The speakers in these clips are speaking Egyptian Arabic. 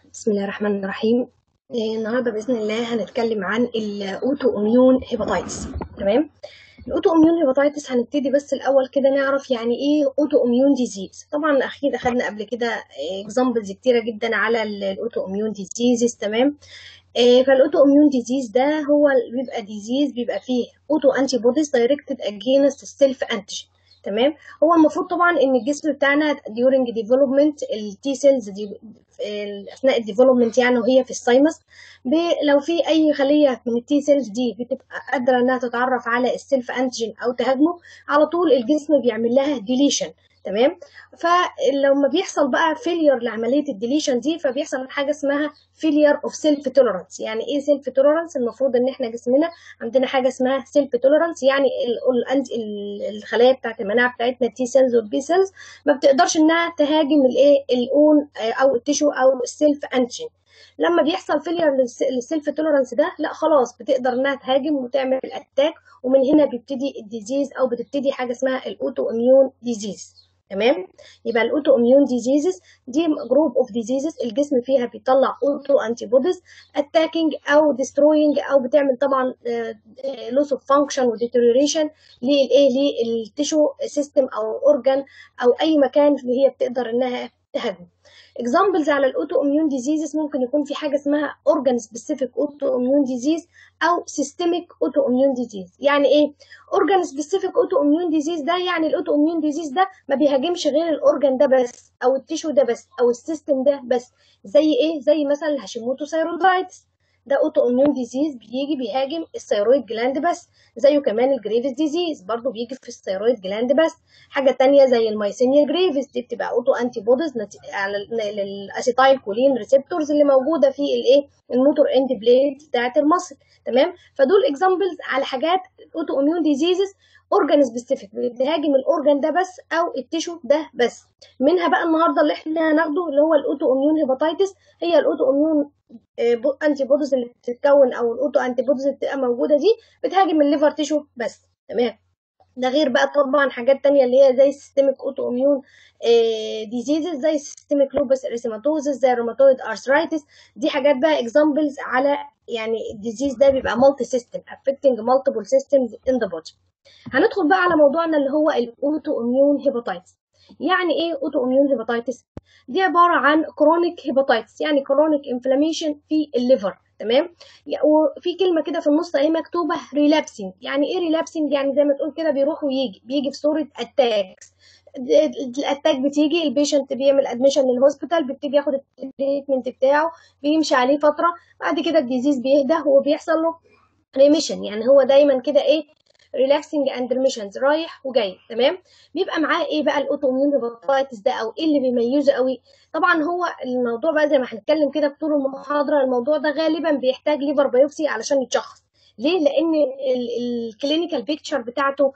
بسم الله الرحمن الرحيم آه، النهارده باذن الله هنتكلم عن الاوتو اميون هيباتايتس تمام الاوتو اميون هيباتايتس هنبتدي بس الاول كده نعرف يعني ايه اوتو اميون ديزيز طبعا اكيد اخدنا قبل كده اكزامبلز كتيره جدا على الاوتو اميون ديزيزز تمام آه، فالاوتو اميون ديزيز ده هو بيبقى ديزيز بيبقى فيه اوتو انتي بوديز دايركتد اجينست السيلف انتيجين تمام هو المفروض طبعا ان الجسم بتاعنا during development التي سيلز دي اثناء الديفلوبمنت يعني وهي في الساينس لو في اي خليه من التي سيلز دي بتبقى قادره انها تتعرف على السيلف انتيجين او تهاجمه على طول الجسم بيعمل لها ديليشن تمام فلما بيحصل بقى فيلير لعمليه الديليشن دي فبيحصل حاجه اسمها فيلير اوف سيلف توليرانس يعني ايه سيلف توليرانس المفروض ان احنا جسمنا عندنا حاجه اسمها سيلف توليرانس يعني الخلايا بتاعت المناعه بتاعتنا التي سيلز والبي سيلز ما بتقدرش انها تهاجم الايه الاون او التشو او السيلف انتيجين لما بيحصل فيلير للسيلف توليرانس ده لا خلاص بتقدر انها تهاجم وتعمل اتاك ومن هنا بيبتدي الديزيز او بتبتدي حاجه اسمها الاوتو اميون ديزيز تمام يبقى الاوتو اميون ديزيزز دي جروب اوف ديزيزز الجسم فيها بيطلع اوتو انتي بوديز اتاكينج او ديستروينج او بتعمل طبعا لوس اوف فانكشن وديتيريوريشن للايه للتيشو سيستم او اورجان او اي مكان اللي هي بتقدر انها تهاجم اكزامبلز على الاوتو اميون ديزيزز ممكن يكون في حاجه اسمها اورجان سبيسيفيك اوتو اميون ديزيز او سيستميك اوتو اميون ديزيز يعني ايه اورجان سبيسيفيك اوتو اميون ديزيز ده يعني الاوتو اميون ديزيز ده ما بيهاجمش غير الاورجان ده بس او التيشو ده بس او السيستم ده بس زي ايه زي مثلا الهاشيموتو ثايرويدايتس ده اوتو اميون ديزيز بيجي بيهاجم الثيرويد جلاند بس زيه كمان الجريفز ديزيز برضو بيجي في الثيرويد جلاند بس حاجه تانية زي المايسينيا جريفز دي بتبقى اوتو انتي بوديز على الاسيتايل كولين ريسبتورز اللي موجوده في الايه الموتور اند بليد بتاعه المصل تمام فدول اكزامبلز على حاجات اوتو اميون ديزيزز اورجان سبيسيفيك بتهاجم الاورجان ده بس او التيشو ده بس منها بقى النهارده اللي احنا هناخده اللي هو الاوتو اميون هيباتايتس هي الاوتو اميون انتي بوديز اللي بتتكون او الاوتو انتي بوديز اللي بتبقى موجوده دي بتهاجم الليفر تيشو بس تمام ده غير بقى طبعا حاجات تانية اللي هي زي السيستميك اوتو اميون ديزيزز زي السيستميك لوبس اريثيماتوزس زي الروماتويد ارثرايتس دي حاجات بقى اكزامبلز على يعني الديزيز ده بيبقى مالتي سيستم affecting multiple systems in the body هندخل بقى على موضوعنا اللي هو الاوتو اميون هيباتايتس يعني ايه اوتو اميون هيباتايتس دي عباره عن كرونيك هيباتايتس يعني كرونيك انفلاميشن في الليفر تمام وفي كلمه كده في النص اهي مكتوبه ريلابسنج يعني ايه ريلابسنج يعني زي ما تقول كده بيروح ويجي بيجي في صوره اتاكس الاتاك بتيجي البيشنت بيعمل ادميشن للهوسبيتال بيبتدي ياخد التريتمنت بتاعه بيمشي عليه فتره بعد كده الديزيز بيهدى وبيحصل له ريميشن يعني هو دايما كده ايه ريلاكسنج اند ريميشنز رايح وجاي تمام بيبقى معاه ايه بقى الاوتو اميون هيباتايتس ده او ايه اللي بيميزه قوي طبعا هو الموضوع بقى زي ما هنتكلم كده في طول المحاضره الموضوع ده غالبا بيحتاج ليفر بايوبسي علشان يتشخص ليه لان الكلينيكال بيكتشر بتاعته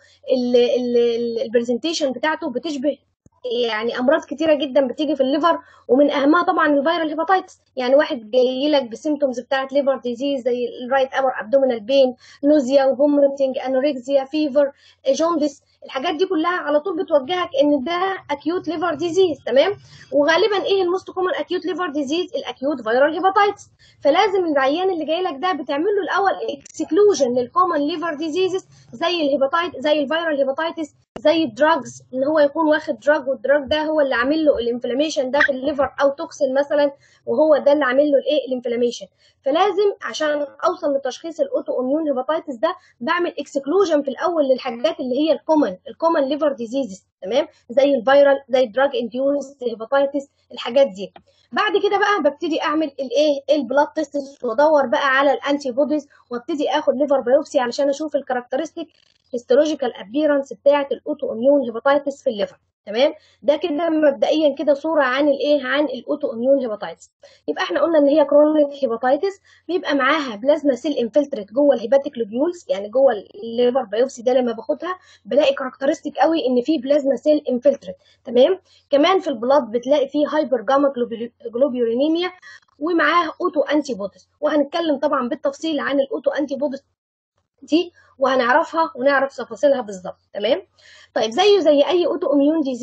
البرزنتيشن بتاعته بتشبه يعني امراض كتيره جدا بتيجي في الليفر ومن اهمها طبعا الفيرال هيباتايتس يعني واحد جاي لك بسيمتومز بتاعت ليفر ديزيز زي الرايت ابر ابدومينال بين نوزيا وفوميتنج انوركسيا فيفر جوندس الحاجات دي كلها على طول بتوجهك ان ده اكيوت ليفر ديزيز تمام وغالبا ايه الموست كومن اكيوت ليفر ديزيز الاكيوت فيرال هيباتايتس فلازم العيان اللي جاي لك ده بتعمل له الاول اكسكلوجن للكومن ليفر ديزيزز زي الهيباتايت زي الفيرال هيباتايتس زي الدراجز ان هو يكون واخد دراج والدراج ده هو اللي عامل له الانفلاميشن ده في الليفر او توكسين مثلا وهو ده اللي عامل له الايه الانفلاميشن فلازم عشان اوصل لتشخيص الاوتو اميون هيباتايتس ده بعمل اكسكلوجن في الاول للحاجات اللي هي الكومن الكومن ليفر ديزيزز تمام زي الفيرال زي الدراج انديوز هيباتايتس الحاجات دي بعد كده بقى ببتدي اعمل الايه البلاد تيست وادور بقى على الانتي بوديز وابتدي اخد ليفر بايوبسي علشان اشوف الكاركترستيك هيستولوجيكال ابيرنس بتاعه الاوتو اميون هيباتايتس في الليفر تمام ده كده مبدئيا كده صوره عن الايه عن الاوتو اميون هيباتايتس يبقى احنا قلنا ان هي كرونيك هيباتايتس بيبقى معاها بلازما سيل انفلتريت جوه الهيباتيك لوبيولز يعني جوه الليفر بايوبسي ده لما باخدها بلاقي كاركترستيك قوي ان في بلازما سيل انفلتريت تمام كمان في البلاد بتلاقي فيه هايبر جاما جلوبيولينيميا ومعاه اوتو انتي بوديز وهنتكلم طبعا بالتفصيل عن الاوتو انتي بوديز دي وهنعرفها ونعرف تفاصيلها بالظبط تمام طيب زيه زي اي اوتو اميون ديزيز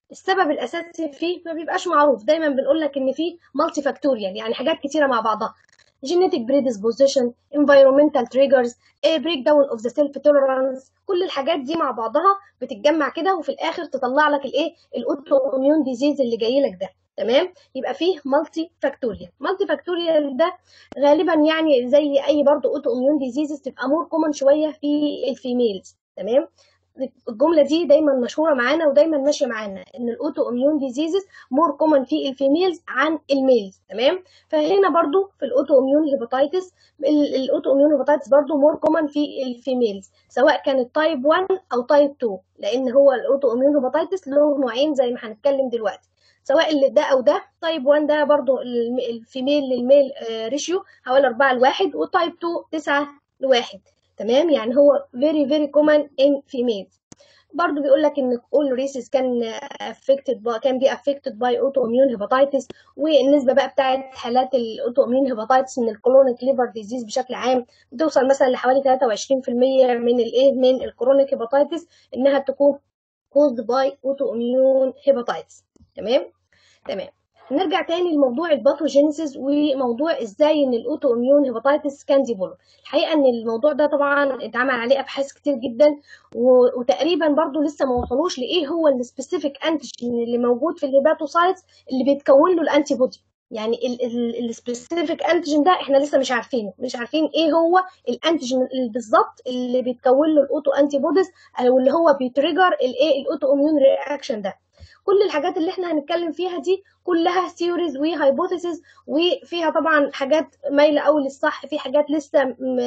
السبب الاساسي فيه ما بيبقاش معروف دايما بنقول لك ان فيه مالتي فاكتوريال يعني حاجات كتيره مع بعضها genetic predisposition environmental triggers a breakdown of the self tolerance كل الحاجات دي مع بعضها بتتجمع كده وفي الاخر تطلع لك الايه الاوتو اميون ديزيز اللي جاي لك ده تمام يبقى فيه مالتي فاكتوريال مالتي فاكتوريال ده غالبا يعني زي اي برضو اوتو اميون ديزيزز تبقى مور كومن شويه في الفيميلز تمام الجمله دي دايما مشهوره معانا ودايما ماشيه معانا ان الاوتو اميون ديزيزز مور كومن في الفيميلز عن الميلز تمام فهنا برضو في الاوتو اميون هيباتيتس الاوتو اميون هيباتيتس برضو مور كومن في الفيميلز سواء كانت تايب 1 او تايب 2 لان هو الاوتو اميون هيباتيتس له نوعين زي ما هنتكلم دلوقتي سواء اللي ده او ده تايب 1 ده برضو الفيميل للميل ريشيو حوالي 4 لواحد وتايب 2 9 لواحد تمام يعني هو very very common in females برضه بيقول لك ان all races كان affected by كان be affected by autoimmune hepatitis والنسبه بقى بتاعت حالات الاوتواميون hepatitis من الكرونيك ليفر ديزيز بشكل عام بتوصل مثلا لحوالي 23% من الايه من الكرونيك hepatitis انها تكون caused by autoimmune hepatitis تمام تمام نرجع تاني لموضوع الباثوجينيسيس وموضوع ازاي ان الاوتو اميون هيباتيتس كان ديفولب الحقيقه ان الموضوع ده طبعا اتعمل عليه ابحاث كتير جدا و... وتقريبا برضو لسه ما وصلوش لايه هو السبيسيفيك انتيجين اللي موجود في الهيباتوسايتس اللي بيتكون له الانتي بودي يعني السبيسيفيك انتيجين ده احنا لسه مش عارفينه مش عارفين ايه هو الانتيجين بالظبط اللي بيتكون له الاوتو انتي بوديز او اللي هو بيتريجر الايه الاوتو اميون رياكشن ده كل الحاجات اللي احنا هنتكلم فيها دي كلها ثيوريز وهايبوثيسز وفيها طبعا حاجات مايله قوي للصح في حاجات لسه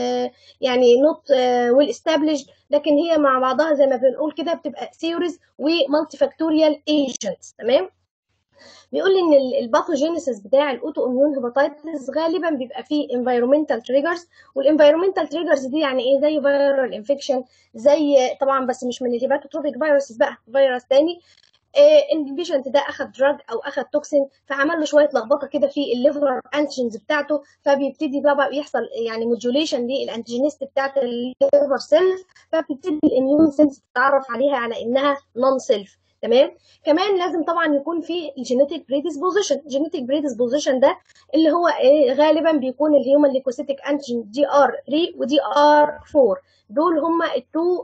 يعني نوت ويل استابليشد لكن هي مع بعضها زي ما بنقول كده بتبقى ثيوريز ومالتي فاكتوريال ايجنتس تمام بيقول لي ان الباثوجينيسيس بتاع الاوتو اميون هيباتيتس غالبا بيبقى فيه انفايرمنتال تريجرز والانفايرمنتال تريجرز دي يعني ايه زي فيرال انفكشن زي طبعا بس مش من الهيباتوتروبيك فيروس بقى فيروس تاني ان البيشنت ده اخد دراج او اخد توكسين فعمل له شويه لخبطه كده في الليفر انتيجنز بتاعته فبيبتدي بقى يحصل يعني موديوليشن للانتيجينيست بتاعت الليفر سيلز فبتبتدي الاميون سيلز تتعرف عليها على انها نون سيلف تمام كمان لازم طبعا يكون في الجينيتك بريدisposition الجينيتك بريدisposition ده اللي هو إيه غالبا بيكون الهيومن ليكوسيتيك انتيجين دي ار 3 ودي ار 4 دول هما التو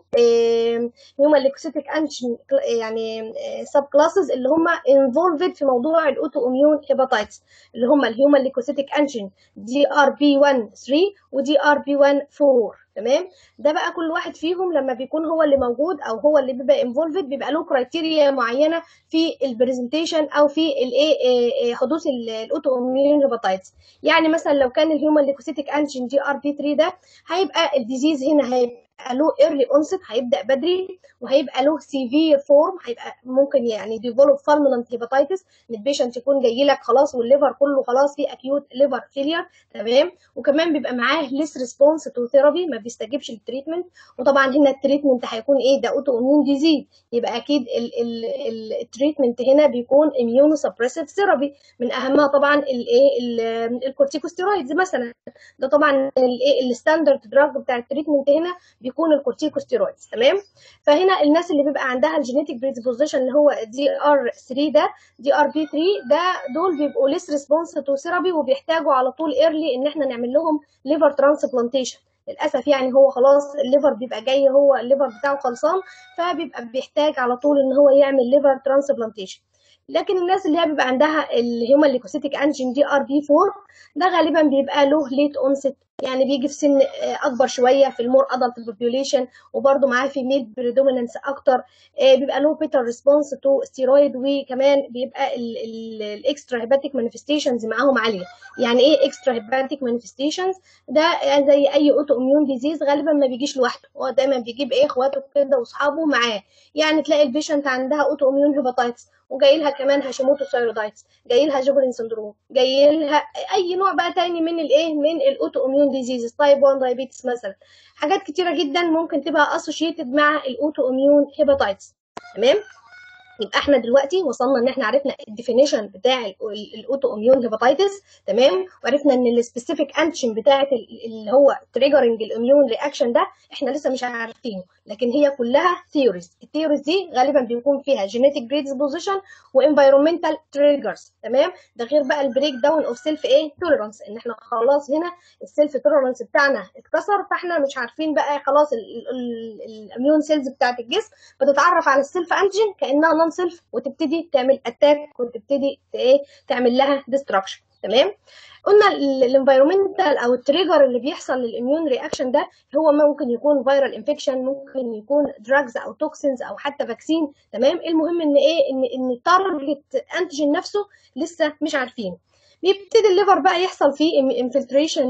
هيومن ليكوسيتيك انتيجين يعني سب كلاسز اللي هما انفولفد في موضوع الاوتو اميون هيباتيتس اللي هما الهيومن ليكوسيتيك انتيجين دي ار بي 1 3 ودي ار بي 1 4 تمام ده بقى كل واحد فيهم لما بيكون هو اللي موجود او هو اللي بيبقى انفولفد بيبقى له كرايتيريا معينه في البرزنتيشن او في الايه حدوث الاوتو اميون هيباتيتس يعني مثلا لو كان الهيومن ليكوسيتيك انجين دي ار بي 3 ده هيبقى الديزيز هنا هيبقى له ايرلي اونست هيبدا بدري وهيبقى له سيفير فورم هيبقى ممكن يعني ديفلوب فالمنت هيباتيتس ان البيشنت يكون جاي لك خلاص والليفر كله خلاص فيه اكيوت ليفر فيلير تمام وكمان بيبقى معاه ليس ريسبونس تو ثيرابي ما بيستجيبش للتريتمنت وطبعا هنا التريتمنت هيكون ايه ده اوتو اميون ديزيز يبقى اكيد التريتمنت هنا بيكون اميونو سبريسيف ثيرابي من اهمها طبعا الايه الكورتيكوستيرويدز مثلا ده طبعا الايه الستاندرد دراج بتاع التريتمنت هنا بيكون الكورتيكوستيرويدز تمام فهنا الناس اللي بيبقى عندها الجينيتك بريدisposition اللي هو دي ار 3 ده دي ار بي 3 ده دول بيبقوا ليس ريسبونس تو ثيرابي وبيحتاجوا على طول ايرلي ان احنا نعمل لهم ليفر ترانسبلانتيشن للاسف يعني هو خلاص الليفر بيبقى جاي هو الليفر بتاعه خلصان فبيبقى بيحتاج على طول ان هو يعمل ليفر ترانسبلانتيشن لكن الناس اللي هي بيبقى عندها الهيومن ليكوسيتيك انجين دي ار بي 4 ده غالبا بيبقى له ليت اونست يعني بيجي في سن اكبر شويه في المور ادلت بوبيوليشن وبرده معاه في ميل بريدومينانس اكتر بيبقى له بيتر ريسبونس تو ستيرويد وكمان بيبقى الاكسترا هيباتيك مانيفستيشنز معاهم عاليه يعني ايه اكسترا هيباتيك مانيفستيشنز ده زي اي اوتو اميون ديزيز غالبا ما بيجيش لوحده هو دايما بيجيب ايه اخواته كده واصحابه معاه يعني تلاقي البيشنت عندها اوتو اميون هيباتيتس وجاي لها كمان هاشيموتو ثايرويدايتس جاي لها جوبرين سندروم جاي لها اي نوع بقى تاني من الايه من الاوتو اميون ديزيزز تايب 1 دايابيتس مثلا حاجات كتيره جدا ممكن تبقى اسوشيتد مع الاوتو اميون هيباتيتس تمام يبقى احنا دلوقتي وصلنا ان احنا عرفنا الديفينيشن بتاع الاوتو اميون هيباتيتس تمام وعرفنا ان السبيسيفيك انتشن بتاعه اللي هو تريجرنج الاميون رياكشن ده احنا لسه مش عارفينه لكن هي كلها ثيوريز الثيوريز دي غالبا بيكون فيها جينيتك بريدisposition وانفيرومنتال تريجرز تمام ده غير بقى البريك داون اوف سيلف ايه توليرانس ان احنا خلاص هنا السيلف توليرانس بتاعنا اتكسر فاحنا مش عارفين بقى خلاص الاميون سيلز بتاعه الجسم بتتعرف على السيلف انتيجين كانها نون سيلف وتبتدي تعمل اتاك وتبتدي ايه تعمل لها ديستراكشن تمام قلنا الانفيرومنتال او التريجر اللي بيحصل للاميون رياكشن ده هو ممكن يكون فيرال انفكشن ممكن يكون دراجز او توكسينز او حتى فاكسين تمام المهم ان ايه ان ان التارجت انتيجين نفسه لسه مش عارفينه بيبتدي الليفر بقى يحصل فيه انفلتريشن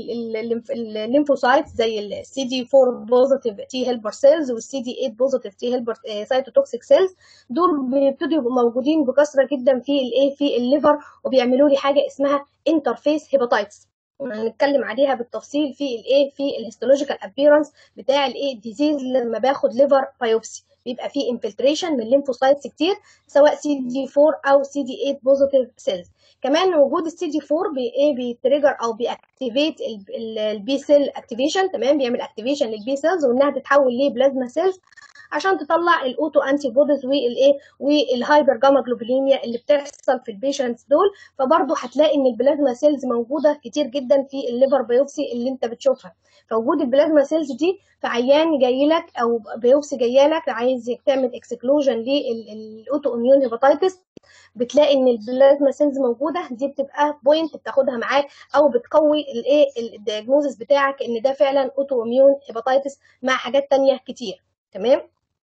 للليمفوسايت زي السي دي 4 بوزيتيف تي هيلبر سيلز والسي دي 8 بوزيتيف تي هيلبر سايتوتوكسيك سيلز دول بيبتدوا يبقوا موجودين بكثره جدا في الايه في الليفر وبيعملوا لي حاجه اسمها انترفيس هيباتايتس هنتكلم عليها بالتفصيل في الايه في الهيستولوجيكال ابييرنس بتاع الايه ديزيز لما باخد ليفر بايوبسي بيبقى فيه انفلتريشن من الليمفوسايتس كتير سواء سي دي 4 او سي دي 8 بوزيتيف سيلز كمان وجود السي دي 4 بي ايه بيتريجر او بيأكتيفيت البي سيل اكتيفيشن تمام بيعمل اكتيفيشن للبي سيلز وانها تتحول لبلازما سيلز عشان تطلع الاوتو انتي بوديز والايه والهايبر جاما جلوبوليميا اللي بتحصل في البيشنتس دول فبرضه هتلاقي ان البلازما سيلز موجوده كتير جدا في الليفر بايوبسي اللي انت بتشوفها فوجود البلازما سيلز دي في عيان جاي لك او بايوبسي جايه لك عايز تعمل اكسكلوجن للاوتو اميون هيباتيتس بتلاقي ان البلازما سيلز موجوده دي بتبقى بوينت بتاخدها معاك او بتقوي الايه الدياجنوزس بتاعك ان ده فعلا اوتو اميون هيباتيتس مع حاجات تانية كتير تمام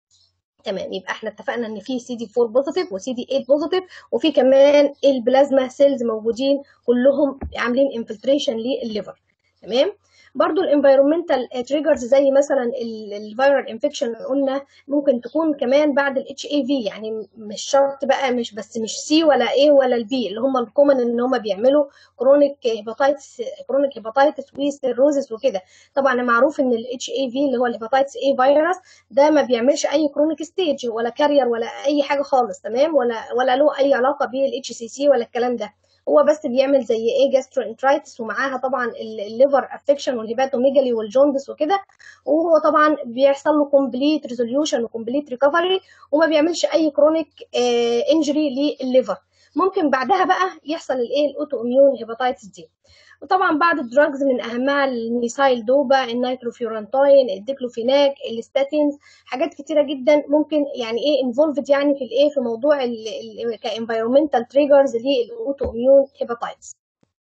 تمام يبقى احنا اتفقنا ان في سي دي 4 بوزيتيف وسي دي 8 بوزيتيف وفي كمان البلازما سيلز موجودين كلهم عاملين انفلتريشن للليفر تمام برضو الانفيرومنتال تريجرز زي مثلا الفيرال انفكشن قلنا ممكن تكون كمان بعد الاتش اي في يعني مش شرط بقى مش بس مش سي ولا ايه ولا البي اللي هم الكومن ان هم بيعملوا كرونيك هيباتيتس كرونيك هيباتيتس وسيروزس وكده طبعا معروف ان الاتش اي في اللي هو الهيباتيتس اي فيروس ده ما بيعملش اي كرونيك ستيج ولا كارير ولا اي حاجه خالص تمام ولا ولا له اي علاقه بالاتش سي سي ولا الكلام ده هو بس بيعمل زي ايه جاسترو انترايتس ومعاها طبعا الليفر افكشن والهيباتوميجالي والجوندس وكده وهو طبعا بيحصل له كومبليت ريزوليوشن وكومبليت ريكفري وما بيعملش اي كرونيك انجري للليفر ممكن بعدها بقى يحصل الايه الاوتو اميون هيباتيتس دي وطبعا بعض الدراجز من اهمها الميثايل دوبا النيتروفيورانتاين الديكلوفيناك الستاتينز حاجات كتيره جدا ممكن يعني ايه انفولفد يعني في الايه في موضوع كانفيرومنتال تريجرز للاوتو اميون هيباتيتس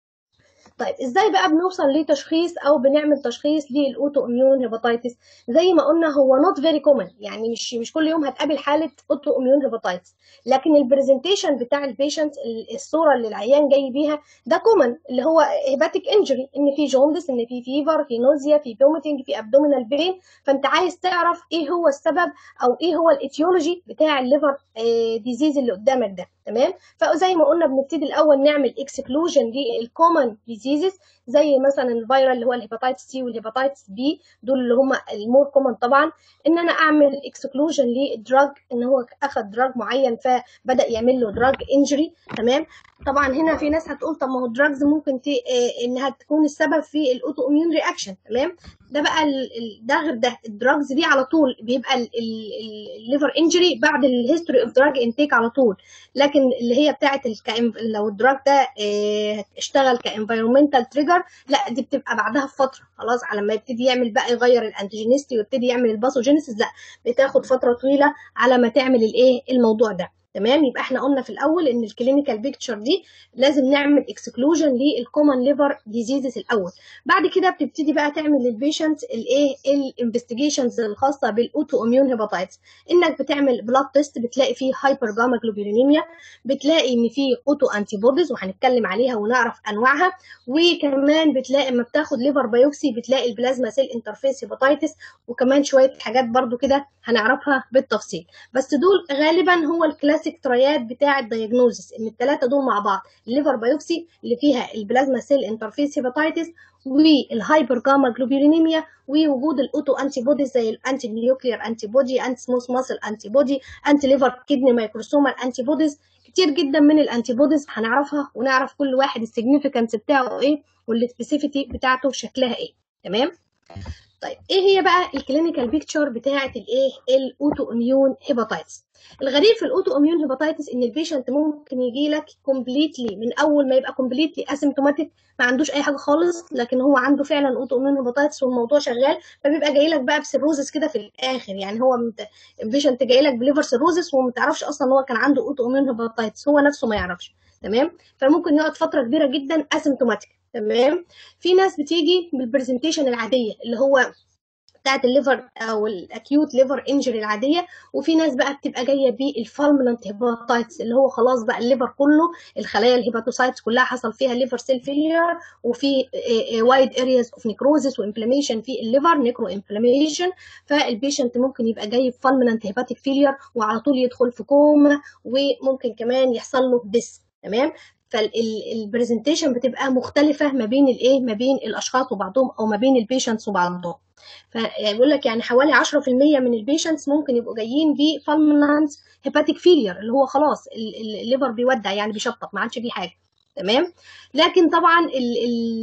طيب ازاي بقى بنوصل لتشخيص او بنعمل تشخيص للاوتو اميون هيباتيتس زي ما قلنا هو نوت فيري كومن يعني مش مش كل يوم هتقابل حاله اوتو اميون هيباتيتس لكن البرزنتيشن بتاع البيشنت الصوره اللي العيان جاي بيها ده كومن اللي هو هيباتيك انجري ان في جوندس ان في فيفر في نوزيا في فوميتنج في ابدومينال بين فانت عايز تعرف ايه هو السبب او ايه هو الايتيولوجي بتاع الليفر ديزيز اللي قدامك ده تمام فزي ما قلنا بنبتدي الاول نعمل اكسكلوجن للكومن ديزيزز زي مثلا الفيرال اللي هو الهيباتيتس سي والهيباتيتس بي دول اللي هم المور كومن طبعا ان انا اعمل اكسكلوجن للدراج ان هو اخذ دراج معين فبدا يعمل له دراج انجري تمام طبعا هنا في ناس هتقول طب ما هو الدراجز ممكن تي... انها تكون السبب في الاوتو اميون رياكشن تمام ده بقى ده غير ده الدراجز دي على طول بيبقى الليفر انجري بعد الهيستوري اوف دراج انتيك على طول لكن اللي هي بتاعه لو الدراج ده اشتغل كانفيرومنتال تريجر لا دي بتبقى بعدها بفتره خلاص على ما يبتدي يعمل بقى يغير الانتيجينيستي ويبتدي يعمل الباثوجينيسيس لا بتاخد فتره طويله على ما تعمل الايه الموضوع ده تمام يبقى احنا قلنا في الاول ان الكلينيكال بيكتشر دي لازم نعمل اكسكلوجن للكومن ليفر ديزيزز الاول بعد كده بتبتدي بقى تعمل للبيشنت الايه الانفستيجيشنز الخاصه بالاوتو اميون هيباتايتس انك بتعمل بلاد تيست بتلاقي فيه هايبر جاما جلوبيرينيميا بتلاقي ان فيه اوتو انتي بوديز وهنتكلم عليها ونعرف انواعها وكمان بتلاقي اما بتاخد ليفر بايوبسي بتلاقي البلازما سيل انترفيس هيباتايتس وكمان شويه حاجات برضو كده هنعرفها بالتفصيل بس دول غالبا هو الكلاس الكلاسيك ترياد بتاع الدايجنوزس ان الثلاثه دول مع بعض الليفر بايوبسي اللي فيها البلازما سيل انترفيس هيباتيتس والهايبر جاما جلوبيرينيميا ووجود الاوتو انتي بوديز زي الانتي نيوكليير انتي بودي انتي سموث ماسل انتي بودي انتي ليفر كدني مايكروسومال انتي بوديز كتير جدا من الانتي بوديز هنعرفها ونعرف كل واحد السيجنيفيكانس بتاعه ايه والسبيسيفيتي بتاعته شكلها ايه تمام طيب ايه هي بقى الكلينيكال بيكتشر بتاعه الايه الاوتو اميون هيباتايتس الغريب في الاوتو اميون هيباتايتس ان البيشنت ممكن يجي لك كومبليتلي من اول ما يبقى كومبليتلي اسيمتوماتيك ما عندوش اي حاجه خالص لكن هو عنده فعلا اوتو اميون هيباتايتس والموضوع شغال فبيبقى جاي لك بقى بسيروزس كده في الاخر يعني هو مت... البيشنت جاي لك بليفر سيروزس وما تعرفش اصلا هو كان عنده اوتو اميون هيباتايتس هو نفسه ما يعرفش تمام فممكن يقعد فتره كبيره جدا اسيمتوماتيك تمام في ناس بتيجي بالبرزنتيشن العاديه اللي هو بتاعت الليفر او الاكيوت ليفر انجري العاديه وفي ناس بقى بتبقى جايه بالفالمنت هيباتايتس اللي هو خلاص بقى الليفر كله الخلايا الهيباتوسايتس كلها حصل فيها ليفر سيل فيلير وفي وايد ارياز اوف نيكروزس وانفلاميشن في الليفر نيكرو انفلاميشن فالبيشنت ممكن يبقى جاي بفالمنت هيباتيك فيلير وعلى طول يدخل في كوما وممكن كمان يحصل له ديس تمام فالبرزنتيشن بتبقى مختلفه ما بين الايه ما بين الاشخاص وبعضهم او ما بين البيشنتس وبعضهم فبيقول لك يعني حوالي 10% من البيشنتس ممكن يبقوا جايين بفالمنانت هيباتيك فيلير اللي هو خلاص الليفر بيودع يعني بيشطب ما عادش فيه حاجه تمام لكن طبعا ال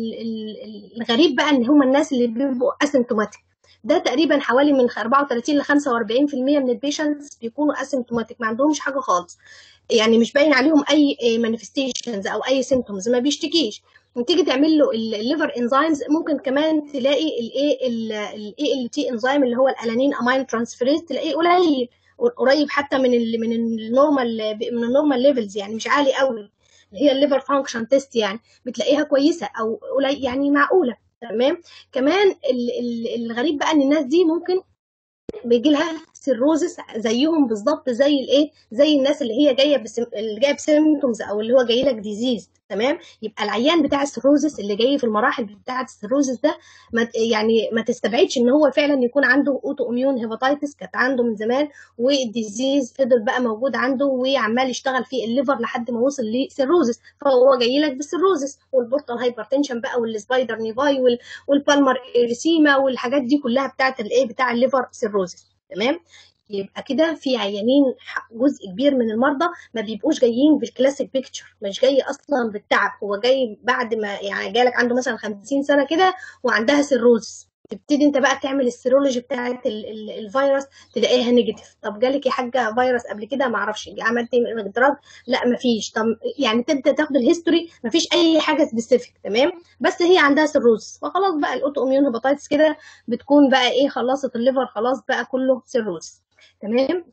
ال الغريب بقى ان هم الناس اللي بيبقوا اسيمتوماتيك ده تقريبا حوالي من 34 ل 45% من البيشنتس بيكونوا اسيمتوماتيك ما عندهمش حاجه خالص يعني مش باين عليهم اي مانيفستيشنز او اي سيمتومز ما بيشتكيش وتيجي تعمل له الليفر انزيمز ممكن كمان تلاقي الايه الاي ال تي انزيم اللي هو الالانين امين ترانسفيريز تلاقيه قليل قريب حتى من ال من النورمال من النورمال ليفلز يعني مش عالي قوي اللي هي الليفر فانكشن تيست يعني بتلاقيها كويسه او قليل يعني معقوله تمام كمان ال ال الغريب بقى ان الناس دي ممكن بيجي لها سيروزس زيهم بالظبط زي الايه زي الناس اللي هي جايه بسم... اللي جايه بسيمتومز او اللي هو جاي لك ديزيز تمام يبقى العيان بتاع السيروزس اللي جاي في المراحل بتاعه السيروزس ده ما يعني ما تستبعدش ان هو فعلا يكون عنده اوتو اميون هيباتايتس كانت عنده من زمان والديزيز فضل بقى موجود عنده وعمال يشتغل في الليفر لحد ما وصل لسيروزس فهو جاي لك بالسيروزس والبورتال هايبرتنشن بقى والسبايدر نيفاي وال... والبالمر اريسيما والحاجات دي كلها بتاعه الايه بتاع الليفر سيروزس تمام يبقى كده في عيانين جزء كبير من المرضى ما بيبقوش جايين بالكلاسيك بيكتشر مش جاي اصلا بالتعب هو جاي بعد ما يعني جالك عنده مثلا 50 سنه كده وعندها سيروز تبتدي انت بقى تعمل السيرولوجي بتاعت الفيروس تلاقيها نيجاتيف طب جالك يا حاجه فيروس قبل كده ما اعرفش عملتي دراج لا ما فيش طب يعني تبدا تاخد الهيستوري ما فيش اي حاجه سبيسيفيك تمام بس هي عندها سيروز فخلاص بقى الاوتو اميون هيباتايتس كده بتكون بقى ايه خلصت الليفر خلاص بقى كله سيروز تمام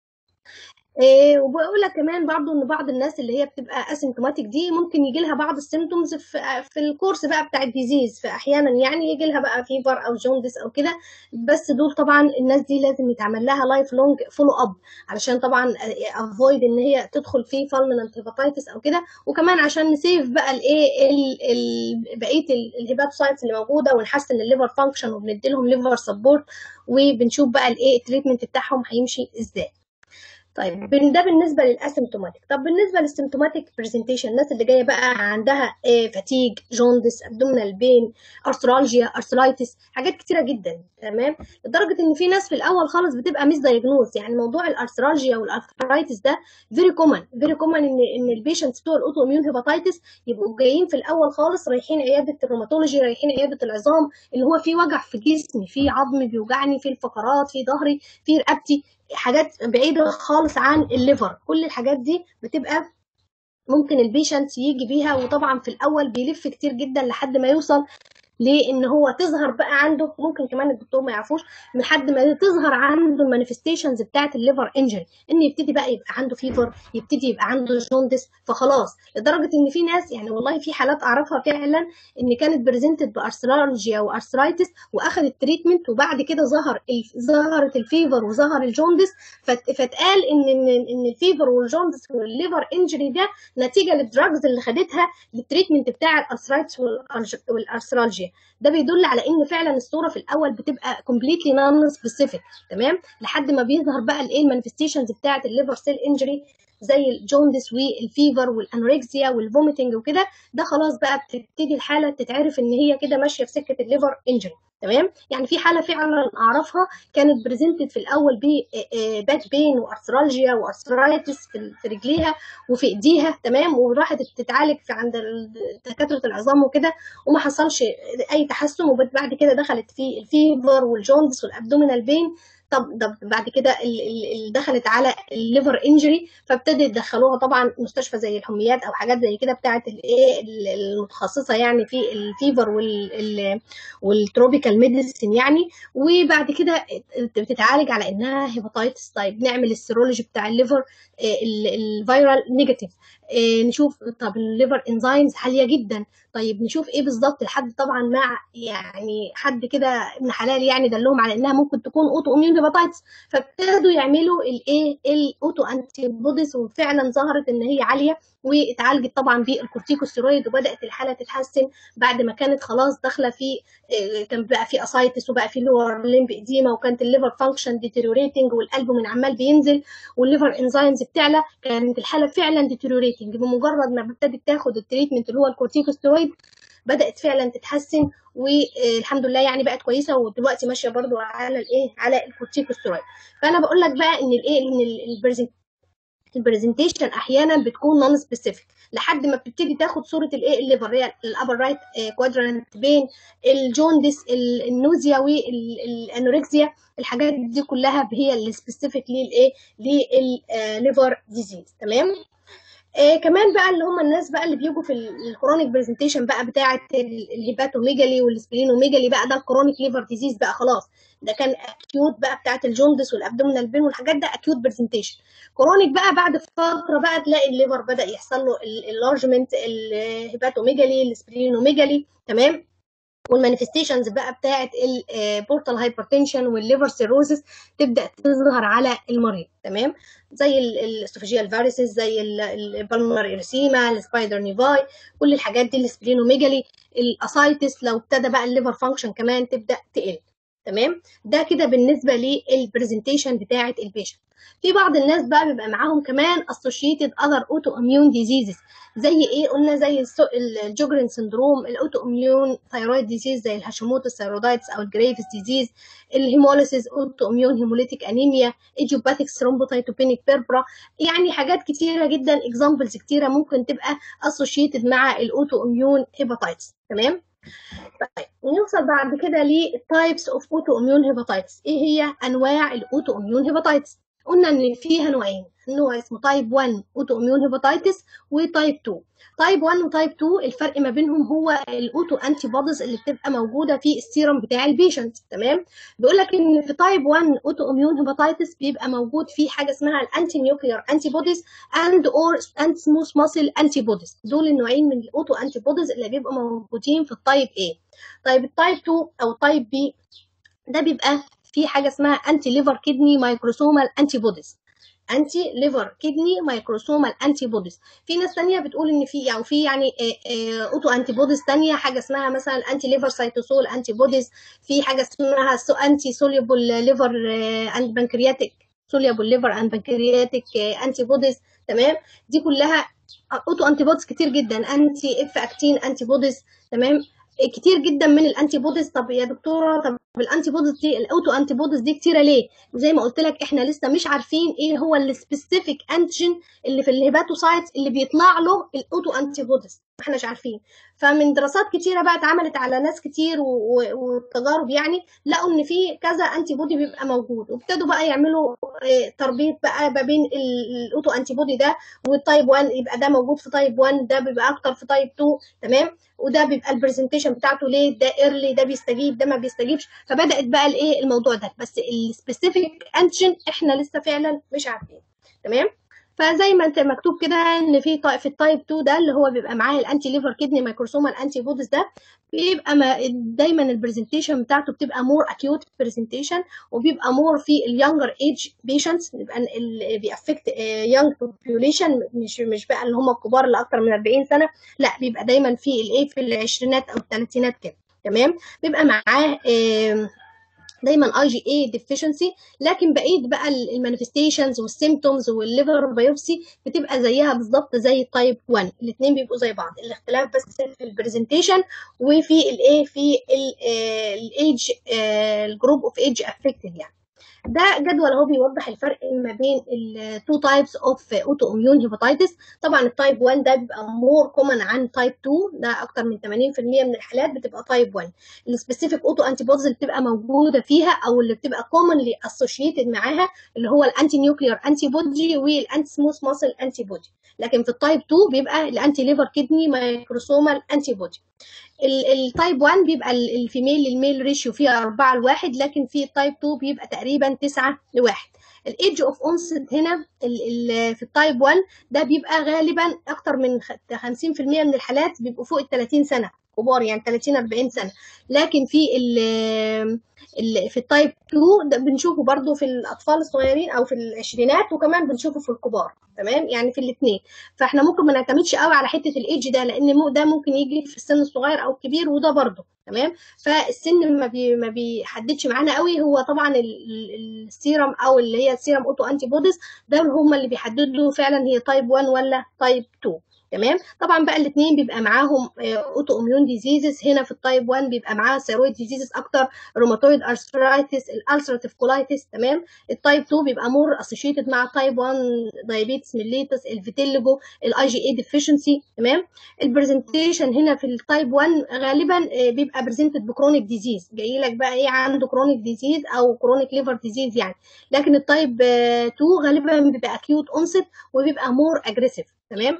إيه وبقول لك كمان برضو ان بعض الناس اللي هي بتبقى اسيمتوماتيك دي ممكن يجي لها بعض السيمتومز في, في الكورس بقى بتاع الديزيز فاحيانا يعني يجي لها بقى فيفر او جوندس او كده بس دول طبعا الناس دي لازم يتعمل لها لايف لونج فولو اب علشان طبعا افويد ان هي تدخل في فالمنت هيباتايتس او كده وكمان عشان نسيف بقى الايه بقيه الهيباتوسايتس اللي موجوده ونحسن الليفر فانكشن وبندي لهم ليفر سبورت وبنشوف بقى الايه التريتمنت بتاعهم هيمشي ازاي طيب ده بالنسبه للاسيمتوماتيك طب بالنسبه للسيمتوماتيك برزنتيشن الناس اللي جايه بقى عندها إيه فاتيج جوندس ابدومينال بين ارثرالجيا ارثرايتس حاجات كتيره جدا تمام لدرجه ان في ناس في الاول خالص بتبقى مش دايجنوز يعني موضوع الارثرالجيا والارثرايتس ده فيري كومن فيري كومن ان ان البيشنتس بتوع الاوتو اميون هيباتايتس يبقوا جايين في الاول خالص رايحين عياده الروماتولوجي رايحين عياده العظام اللي هو في وجع في جسمي في عظم بيوجعني في الفقرات في ظهري في رقبتي حاجات بعيدة خالص عن الليفر كل الحاجات دي بتبقى ممكن البيشنت يجي بيها وطبعا في الأول بيلف كتير جدا لحد ما يوصل لان هو تظهر بقى عنده ممكن كمان الدكتور ما يعرفوش لحد ما تظهر عنده المانيفستيشنز بتاعه الليفر انجري ان يبتدي بقى يبقى عنده فيفر يبتدي يبقى عنده جوندس فخلاص لدرجه ان في ناس يعني والله في حالات اعرفها فعلا ان كانت بريزنتد بارثرالجيا وارثرايتس واخذت تريتمنت وبعد كده ظهر ظهرت الفيفر وظهر الجوندس فاتقال ان ان ان الفيفر والجوندس والليفر انجري ده نتيجه للدراجز اللي خدتها للتريتمنت بتاع الارثرايتس والارثرالجيا ده بيدل على ان فعلا الصوره في الاول بتبقى كومبليتلي نون سبيسيفيك تمام لحد ما بيظهر بقى الايه المانيفستيشنز بتاعه الليفر سيل انجري زي الجوندس والفيفر والانوركسيا والفوميتنج وكده ده خلاص بقى بتبتدي الحاله تتعرف ان هي كده ماشيه في سكه الليفر انجري تمام يعني في حاله فعلا اعرفها كانت بريزنتد في الاول باك بين وارثرالجيا وارثرايتس في رجليها وفي ايديها تمام وراحت تتعالج في عند دكاتره العظام وكده وما حصلش اي تحسن وبعد كده دخلت في الفيفر والجوندس والابدومينال بين طب ده بعد كده اللي دخلت على الليفر انجري فابتدوا يدخلوها طبعا مستشفى زي الحميات او حاجات زي كده بتاعه الايه المتخصصه يعني في الفيفر والتروبيكال ميديسين يعني وبعد كده بتتعالج على انها هيباتايتس طيب نعمل السيرولوجي بتاع الليفر الفيرال نيجاتيف نشوف طب الليفر انزيمز عاليه جدا طيب نشوف ايه بالظبط لحد طبعا مع يعني حد كده ابن حلال يعني دلهم على انها ممكن تكون اوتو اميون هيباتايتس فابتدوا يعملوا الايه الاوتو انتي بوديز وفعلا ظهرت ان هي عاليه واتعالجت طبعا بالكورتيكوستيرويد وبدات الحاله تتحسن بعد ما كانت خلاص داخله في كان بقى في اسايتس وبقى في لور ليمب اديما وكانت الليفر فانكشن ديتيريوريتنج والقلب من عمال بينزل والليفر انزيمز بتعلى كانت الحاله فعلا ديتيريوريتنج بمجرد ما ابتدت تاخد التريتمنت اللي هو الكورتيكوستيرويد بدات فعلا تتحسن والحمد لله يعني بقت كويسه ودلوقتي ماشيه برضو على الايه على الكورتيكوستيرويد فانا بقول لك بقى ان الايه ان البرزنت البرزنتيشن احيانا بتكون نون سبيسيفيك لحد ما بتبتدي تاخد صوره الايه الليفر هي الابر رايت كوادرانت بين الجوندس النوزيا والانوركسيا الحاجات دي كلها هي السبيسيفيك للايه للليفر ديزيز تمام آه كمان بقى اللي هم الناس بقى اللي بيجوا في الكرونيك برزنتيشن بقى بتاعه الهيباتوميجالي والسبلينوميجالي بقى ده الكرونيك ليفر ديزيز بقى خلاص ده كان اكيوت بقى بتاعه الجوندس والابدومينال بين والحاجات ده اكيوت برزنتيشن كرونيك بقى بعد فتره بقى تلاقي الليفر بدا يحصل له اللارجمنت الهيباتوميجالي السبلينوميجالي تمام والمانيفستيشنز بقى بتاعه البورتال هايبرتنشن والليفر سيروزس تبدا تظهر على المريض تمام زي الاستوفاجيال فاريسز زي البالمونر اريسيما السبايدر نيفاي كل الحاجات دي السبلينوميجالي الاسايتس لو ابتدى بقى الليفر فانكشن كمان تبدا تقل تمام ده كده بالنسبه للبرزنتيشن بتاعه البيشنت في بعض الناس بقى بيبقى معاهم كمان associated other autoimmune diseases زي ايه قلنا زي الجوجرين سندروم الاوتو اميون ثايرويد ديزيز زي الهاشيموتو ثايرويدايتس او الجريفز ديزيز الهيموليسيس اوتو اميون هيموليتيك انيميا ايديوباثيك ثرومبوسايتوبينيك بيربرا يعني حاجات كتيره جدا اكزامبلز كتيره ممكن تبقى associated مع الاوتو اميون هيباتايتس تمام طيب نوصل بعد كده للتايبس اوف اوتو اميون هيباتايتس ايه هي انواع الاوتو اميون هيباتايتس قلنا ان فيها نوعين نوع اسمه تايب 1 اوتو اميون هيباتايتس وتايب 2 تايب 1 وتايب 2 الفرق ما بينهم هو الاوتو انتي بوديز اللي بتبقى موجوده في السيرم بتاع البيشنت تمام بيقول لك ان في تايب 1 اوتو اميون هيباتايتس بيبقى موجود فيه حاجه اسمها الانتي نيوكليير انتي بوديز اند اور انت سموث ماسل انتي بوديز دول النوعين من الاوتو انتي بوديز اللي بيبقوا موجودين في التايب A طيب التايب 2 او تايب B ده بيبقى في حاجه اسمها انتي ليفر كدني مايكروسومال انتي بوديز انتي ليفر كدني مايكروسومال انتي بوديز في ناس ثانيه بتقول ان في يعني في يعني اوتو انتي بوديز ثانيه حاجه اسمها مثلا انتي ليفر سيتوسول انتي بوديز في حاجه اسمها سو انتي سوليبل ليفر اند بنكرياتيك سوليبل ليفر اند بنكرياتيك انتي بوديز تمام دي كلها اوتو انتي بوديز كتير جدا انتي اف اكتين انتي بوديز تمام كتير جدا من الانتي بوديز طب يا دكتوره طب الانتي بوديز دي الاوتو انتي بوديز دي كتيره ليه زي ما قلت لك احنا لسه مش عارفين ايه هو السبيسيفيك انتيجين اللي في الهيباتوسايتس اللي بيطلع له الاوتو انتي بوديز ما احناش عارفين فمن دراسات كتيره بقى اتعملت على ناس كتير وتجارب يعني لقوا ان في كذا انتي بودي بيبقى موجود وابتدوا بقى يعملوا تربيط بقى ما بين الاوتو انتي بودي ده والتايب 1 يبقى ده موجود في تايب 1 ده بيبقى اكتر في تايب 2 تمام وده بيبقى البرزنتيشن بتاعته ليه ده ايرلي ده بيستجيب ده ما بيستجيبش فبدات بقى الايه الموضوع ده بس السبيسيفيك انتيجين احنا لسه فعلا مش عارفين تمام فزي ما انت مكتوب كده ان في في التايب 2 ده اللي هو بيبقى معاه الانتي ليفر كدني مايكروسومال انتي بوديز ده بيبقى ما دايما البرزنتيشن بتاعته بتبقى مور اكيوت برزنتيشن وبيبقى مور في اليونجر ايج بيشنتس بيبقى اللي بيأفكت يونج بوبيوليشن مش مش بقى اللي هم الكبار اللي اكتر من 40 سنه لا بيبقى دايما في الايه في العشرينات او الثلاثينات كده تمام بيبقى معاه آم، دايما اي جي اي ديفيشنسي لكن بقيه بقى المانيفستيشنز والسيمتومز والليفر بايوبسي بتبقى زيها بالظبط زي تايب 1 الاثنين بيبقوا زي بعض الاختلاف بس في البرزنتيشن وفي الايه في الايدج الجروب اوف ايدج افكتد يعني ده جدول اهو بيوضح الفرق ما بين التو تايبس اوف اوتو اميون هيباتيتس طبعا التايب 1 ده بيبقى مور كومن عن تايب 2 ده اكتر من 80% من الحالات بتبقى تايب 1 السبيسيفيك اوتو انتي بوديز اللي بتبقى موجوده فيها او اللي بتبقى كومنلي اسوشيتد معاها اللي هو الانتي نيوكليير انتي بودي والانتي سموث ماسل انتي بودي لكن في التايب 2 بيبقى الانتي ليفر كدني مايكروسومال انتي بودي التايب 1 بيبقى الفيميل للميل ريشيو فيه 4 لواحد لكن في التايب 2 بيبقى تقريبا 9 لواحد الايدج اوف اونست هنا ال ال في التايب 1 ده بيبقى غالبا اكتر من 50% من الحالات بيبقوا فوق ال 30 سنه كبار يعني 30 40 سنه لكن في ال ال في التايب 2 ده بنشوفه برضو في الاطفال الصغيرين او في العشرينات وكمان بنشوفه في الكبار تمام يعني في الاثنين فاحنا ممكن ما نعتمدش قوي على حته الايدج ده لان ده ممكن يجي في السن الصغير او الكبير وده برضه تمام فالسن ما بي ما بيحددش معانا قوي هو طبعا السيرم او اللي هي السيرم اوتو انتي بوديز ده هم اللي بيحددوا فعلا هي تايب 1 ولا تايب 2 تمام طبعا بقى الاثنين بيبقى معاهم اوتو اميون ديزيزز هنا في التايب 1 بيبقى معاه ثيرويد ديزيزز اكتر روماتويد ارثرايتس الالسراتيف كولايتس تمام التايب 2 بيبقى مور اسوشيتد مع تايب 1 دايابيتس ميليتس الفيتيليجو الاي جي اي ديفيشنسي تمام البرزنتيشن هنا في التايب 1 غالبا بيبقى بريزنتد بكرونيك ديزيز جاي لك بقى ايه عنده كرونيك ديزيز او كرونيك ليفر ديزيز يعني لكن التايب 2 غالبا بيبقى اكيوت اونست وبيبقى مور اجريسيف تمام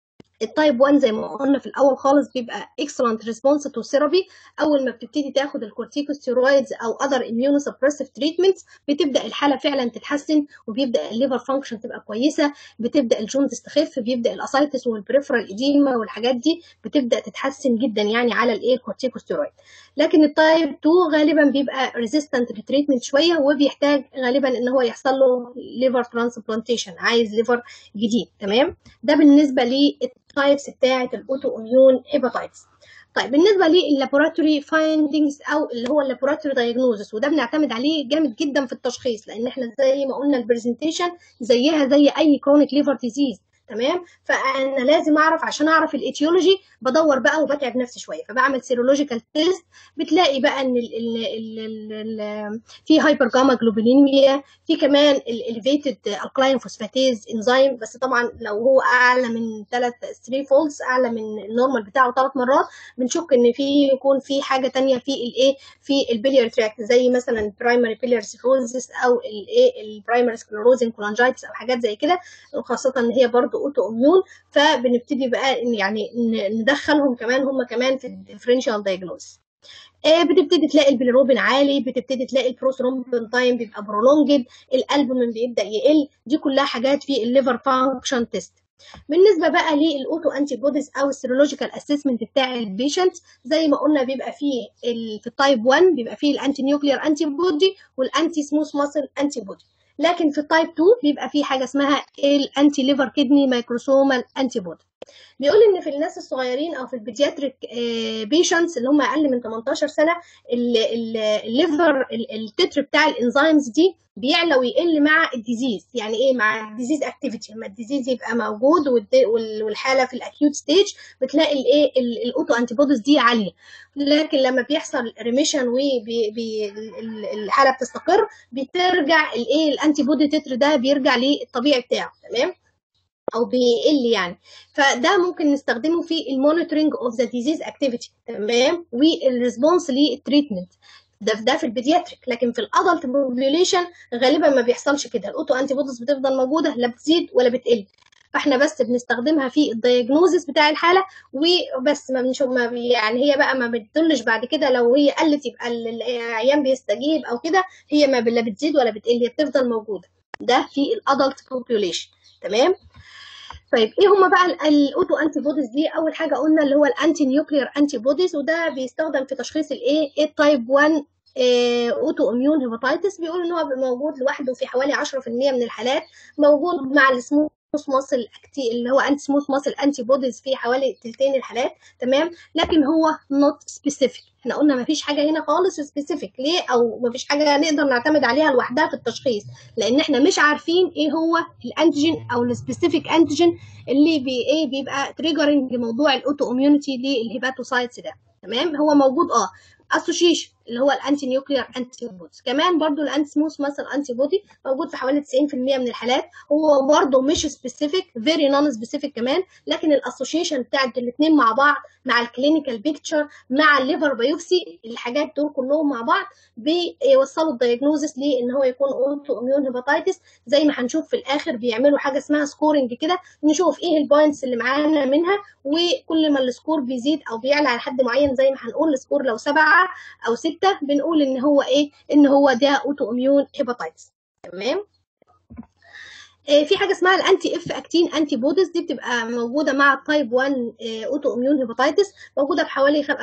التايب 1 زي ما قلنا في الاول خالص بيبقى اكسلنت ريسبونس تو ثيرابي اول ما بتبتدي تاخد الكورتيكوستيرويدز او اذر اميونو سبريسيف تريتمنتس بتبدا الحاله فعلا تتحسن وبيبدا الليفر فانكشن تبقى كويسه بتبدا الجوندس تخف بيبدا الاسايتس والبريفرال ايديما والحاجات دي بتبدا تتحسن جدا يعني على الايه الكورتيكوستيرويد لكن التايب 2 غالبا بيبقى ريزيستنت للتريتمنت شويه وبيحتاج غالبا ان هو يحصل له ليفر ترانسبلانتيشن عايز ليفر جديد تمام ده بالنسبه للتايبس بتاعه الاوتو اميون هيباتايتس طيب بالنسبه لللابوراتوري فايندنجز او اللي هو اللابوراتوري دايجنوزس وده بنعتمد عليه جامد جدا في التشخيص لان احنا زي ما قلنا البرزنتيشن زيها زي اي كرونيك ليفر ديزيز تمام فانا لازم اعرف عشان اعرف الايتيولوجي بدور بقى وبتعب نفسي شويه فبعمل سيرولوجيكال تيست بتلاقي بقى ان ال ال ال ال في هايبر جاما جلوبينيميا في كمان الاليفيتد الكلاين فوسفاتيز انزيم بس طبعا لو هو اعلى من 3 3 فولدز اعلى من النورمال بتاعه ثلاث مرات بنشك ان في يكون في حاجه ثانيه في الايه في البليار تراكت زي مثلا برايمري بليار سيروزس او الايه البرايمري سكلروزين كولانجايتس او حاجات زي كده وخاصه ان هي برضو اوتو اميون فبنبتدي بقى يعني ندخلهم كمان هم كمان في الديفرنشال دايجنوز بتبتدي تلاقي البيليروبين عالي بتبتدي تلاقي البروثرومبين تايم بيبقى برولونجد الالبومين بيبدا يقل دي كلها حاجات في الليفر فانكشن تيست بالنسبه بقى للاوتو انتي بوديز او السيرولوجيكال اسسمنت بتاع البيشنت زي ما قلنا بيبقى فيه في التايب 1 بيبقى فيه الانتي نيوكليير انتي بودي والانتي سموث ماسل انتي بودي لكن في التايب 2 بيبقى في حاجه اسمها الانتي ليفر كدني مايكروسومال انتي بودي بيقول ان في الناس الصغيرين او في البيدياتريك بيشنتس اللي هم اقل من 18 سنه الليفر التتر بتاع الانزيمز دي بيعلى ويقل مع الديزيز يعني ايه مع الديزيز اكتيفيتي لما الديزيز يبقى موجود والحاله في الاكيوت ستيج بتلاقي الايه الاوتو انتي بوديز دي عاليه لكن لما بيحصل ريميشن والحاله بتستقر بترجع الايه الانتي بودي تتر ده بيرجع للطبيعي بتاعه تمام او بيقل يعني فده ممكن نستخدمه في المونيتورنج اوف ذا ديزيز اكتيفيتي تمام والريسبونس للتريتمنت ده في ده في البيدياتريك لكن في الادلت بوبيوليشن غالبا ما بيحصلش كده الاوتو انتي بوديز بتفضل موجوده لا بتزيد ولا بتقل فاحنا بس بنستخدمها في الدايجنوزس بتاع الحاله وبس ما بنشوف ما يعني هي بقى ما بتدلش بعد كده لو هي قلت يبقى العيان بيستجيب او كده هي ما لا بتزيد ولا بتقل هي بتفضل موجوده ده في الادلت بوبيوليشن تمام طيب ايه هما بقى الاوتو انتي بوديز دي اول حاجه قلنا اللي هو الانتي نيوكليير انتي بوديز وده بيستخدم في تشخيص الايه ايه تايب 1 اوتو اميون هيباتيتس بيقول ان هو موجود لوحده في حوالي 10% من الحالات موجود مع السموث ماسل اكتي اللي هو انتي سموث ماسل انتي بوديز في حوالي تلتين الحالات تمام لكن هو نوت سبيسيفيك احنا قلنا ما فيش حاجه هنا خالص سبيسيفيك ليه او ما فيش حاجه نقدر نعتمد عليها لوحدها في التشخيص لان احنا مش عارفين ايه هو الانتيجين او السبيسيفيك انتيجين اللي بي ايه بيبقى تريجرنج موضوع الاوتو اميونيتي للهيباتوسايتس ده تمام هو موجود اه اسوشيشن اللي هو الانتي نيوكليير انتي بوديز كمان برضو الانتي سموث مثلا انتي بودي موجود في حوالي 90% من الحالات هو برضو مش سبيسيفيك فيري نون سبيسيفيك كمان لكن الاسوشيشن بتاعت الاثنين مع بعض مع الكلينيكال بيكتشر مع الليفر بايوبسي الحاجات دول كلهم مع بعض بيوصلوا الدايجنوزس لان هو يكون اوتو اميون هيباتايتس زي ما هنشوف في الاخر بيعملوا حاجه اسمها سكورنج كده نشوف ايه البوينتس اللي معانا منها وكل ما السكور بيزيد او بيعلى على حد معين زي ما هنقول السكور لو سبعه او سته بنقول ان هو ايه ان هو ده اوتو اميون هيباتايتس تمام آه في حاجه اسمها الانتي اف اكتين انتي بوديز دي بتبقى موجوده مع التايب 1 آه اوتو اميون هيباتايتس موجوده في حوالي 74%